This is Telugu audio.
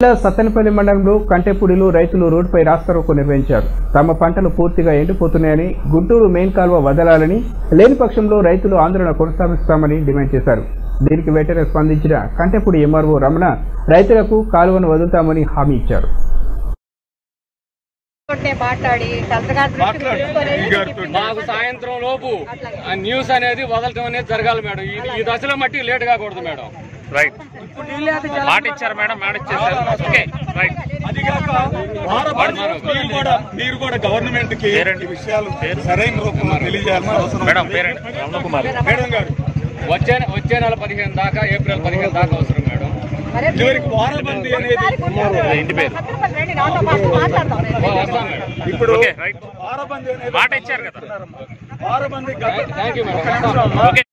సత్తెనపల్లి మండలంలో కంటెపూడిలో రైతులు రోడ్డుపై రాస్తారోకో నిర్వహించారు తమ పంటలు పూర్తిగా ఎండిపోతున్నాయని గుంటూరు మెయిన్ కాల్వ వదలాలని లేని పక్షంలో రైతులు ఆందోళన కొనసాగిస్తామని డిమాండ్ చేశారు దీనికి వెంటనే స్పందించిన కంటెపూడి ఎంఆర్ఓ రమణ రైతులకు కాలువను వదులుతామని హామీ ఇచ్చారు తోటే మాట్లాడి కలెక్టర్ గారి దృష్టికి తీసుకొని మాకు సాయంత్రం లోపు ఆ న్యూస్ అనేది వదలటం అనేది జరగాలి మేడం ఈ- ఈ దశలో మట్టి లేట్ కాకూడదు మేడం రైట్ మాట ఇచ్చారు మేడం మాట ఇచ్చేసారు ఓకే రైట్ అదిగాక భారతదేశంలో మీరు కూడా మీరు కూడా గవర్నమెంట్ కి పేరెంట్. ఈ విషయాలు సరైన రూపంలో తెలియజేయాల్సిన అవసరం మేడం ఉంది. పేరెంట్ రమణకుమారి మేడం గారు వచ్చే వచ్చే నెల పదిహేను దాకా ఏప్రిల్ పదిహేను దాకా అవసరం మేడం మరి ఇదివరకు వారబంది అనేది ఇంటి పేరు సత్యనపల్లి రండి, నాతో పాటు మాట్లాడదాం ఓ, వస్తాం మేడం ఇప్పుడు ఓకే రైట్ వారబంది అనేది మాట ఇచ్చారు కదా వారబంది గత థ్యాంక్ యూ మేడం ఒక నిమిషం అమ్మా. ఓకే